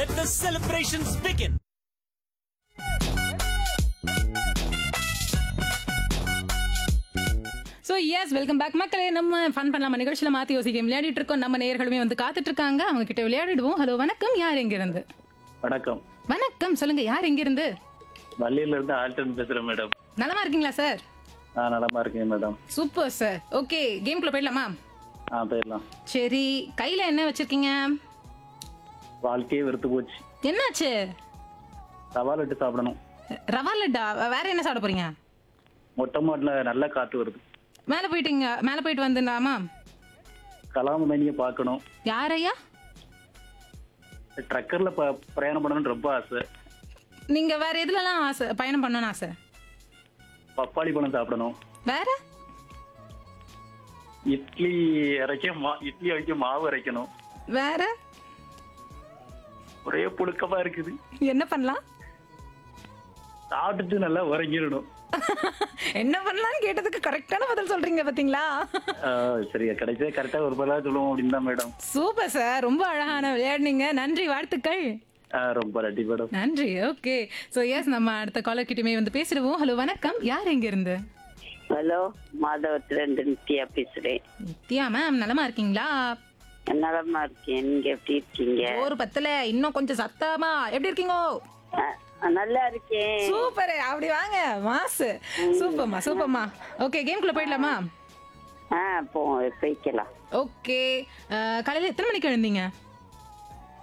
Let the celebrations begin. So yes welcome back மக்களே நம்ம fun பண்ணலாமா நிகழ்ச்சியில் மாற்றி யோசிக்க விளையாடிட்டு இருக்கோம் நம்ம நேயர்களுமே வந்து காத்துட்டு இருக்காங்க அவங்க கிட்ட விளையாடிடுவோம் ஹலோ வணக்கம் யார் எங்கிருந்து வணக்கம் வணக்கம் சொல்லுங்க யார் எங்கிருந்து வள்ளியில இருந்து ஆல்டன் பேசுறேன் மேடம் நலமா இருக்கீங்களா சார் நான் நலமா இருக்கேன் மேடம் சூப்பர் சார் ஓகே கேம்குள்ள போயிடலாமா ஆ போயிடலாம் சரி கையில என்ன வச்சிருக்கீங்க வாழ்க்கையே வெறுத்து போச்சு என்னாச்சு சவால் விட்டு சாப்பிடணும் ரவா லட்டா வேற என்ன சாப்பிட போறீங்க மொட்டை மாட்டில் நல்ல காத்து வருது மேலே போயிட்டீங்க மேலே போயிட்டு வந்துடலாமா கலாமணியை பார்க்கணும் யாரையா ட்ரக்கர்ல ப பிரயாணம் பண்ணணும்னு ரொம்ப ஆசை நீங்க வேற எதுலலாம் ஆசை பயணம் பண்ணணும்னு ஆசை பப்பாளி பழம் சாப்பிடணும் வேற இட்லி அரைக்க மா இட்லி வைக்க மாவு அரைக்கணும் வேற ஒரே புழுக்கமா இருக்குது என்ன பண்ணலாம் சாப்பிட்டுட்டு நல்லா உறங்கிடணும் என்ன பண்ணலாம்னு கேட்டதுக்கு கரெக்டான பதில் சொல்றீங்க பாத்தீங்களா ஆ, சரி கடைசியா கரெக்டா ஒரு பதிலா சொல்லுவோம் அப்படின்னு தான் மேடம் சூப்பர் சார் ரொம்ப அழகான விளையாடுனீங்க நன்றி வாழ்த்துக்கள் ஆ, ரொம்ப நன்றி மேடம் நன்றி ஓகே ஸோ எஸ் நம்ம அடுத்த காலர் கிட்டமே வந்து பேசிடுவோம் ஹலோ வணக்கம் யார் எங்க இருந்து ஹலோ மாதவத்திலிருந்து நித்யா பேசுறேன் நித்யா மேம் நலமா இருக்கீங்களா நலமா இருக்கேன் நீங்க எப்படி இருக்கீங்க ஒரு பத்துல இன்னும் கொஞ்சம் சத்தமா எப்படி இருக்கீங்க அஹ், நல்லா இருக்கேன் சூப்பர் அப்படி வாங்க மாசு சூப்பர்மா சூப்பர்மா ஓகே கேம்குள்ள போயிடலாமா ஆ போ போய்க்கலாம் ஓகே காலையில எத்தனை மணிக்கு எழுந்தீங்க